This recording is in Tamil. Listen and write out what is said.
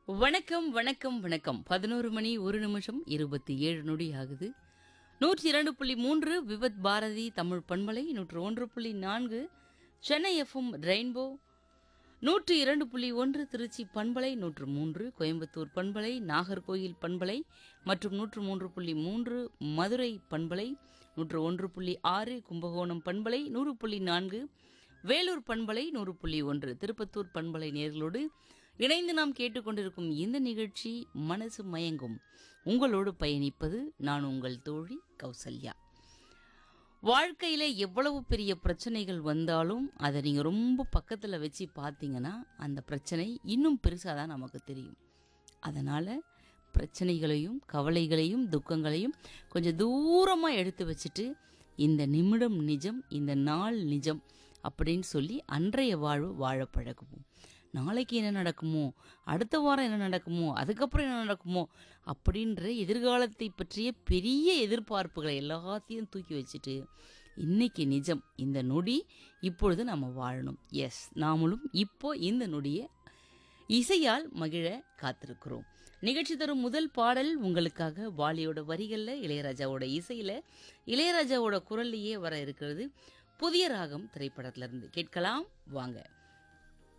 வணக்கம் வணக்கம் வணக்கம் பதினோரு மணி ஒரு நிமிஷம் இருபத்தி ஏழு நொடி ஆகுது நூற்றி இரண்டு புள்ளி மூன்று விபத் பாரதி தமிழ் பண்பலை நூற்று ஒன்று புள்ளி நான்கு சென்னை எஃப்எம் ரெயின்போ நூற்று இரண்டு புள்ளி ஒன்று திருச்சி பண்பலை நூற்று மூன்று கோயம்புத்தூர் பண்பலை நாகர்கோயில் பண்பலை மற்றும் நூற்று மூன்று புள்ளி மூன்று மதுரை பண்பலை நூற்று ஒன்று புள்ளி ஆறு கும்பகோணம் பண்பலை நூறு புள்ளி நான்கு வேலூர் பண்பலை நூறு புள்ளி ஒன்று திருப்பத்தூர் பண்பலை நேர்களோடு இணைந்து நாம் கேட்டுக்கொண்டிருக்கும் இந்த நிகழ்ச்சி மனசு மயங்கும் உங்களோடு பயணிப்பது நான் உங்கள் தோழி கௌசல்யா வாழ்க்கையில் எவ்வளவு பெரிய பிரச்சனைகள் வந்தாலும் அதை நீங்கள் ரொம்ப பக்கத்தில் வச்சு பார்த்தீங்கன்னா அந்த பிரச்சனை இன்னும் பெருசாக தான் நமக்கு தெரியும் அதனால் பிரச்சனைகளையும் கவலைகளையும் துக்கங்களையும் கொஞ்சம் தூரமாக எடுத்து வச்சுட்டு இந்த நிமிடம் நிஜம் இந்த நாள் நிஜம் அப்படின்னு சொல்லி அன்றைய வாழ்வு வாழ பழகுவோம் நாளைக்கு என்ன நடக்குமோ அடுத்த வாரம் என்ன நடக்குமோ அதுக்கப்புறம் என்ன நடக்குமோ அப்படின்ற எதிர்காலத்தை பற்றிய பெரிய எதிர்பார்ப்புகளை எல்லாத்தையும் தூக்கி வச்சுட்டு இன்னைக்கு நிஜம் இந்த நொடி இப்பொழுது நம்ம வாழணும் எஸ் நாமளும் இப்போ இந்த நொடியை இசையால் மகிழ காத்திருக்கிறோம் நிகழ்ச்சி தரும் முதல் பாடல் உங்களுக்காக வாலியோட வரிகளில் இளையராஜாவோட இசையில் இளையராஜாவோட குரல்லையே வர இருக்கிறது புதிய ராகம் திரைப்படத்திலிருந்து கேட்கலாம் வாங்க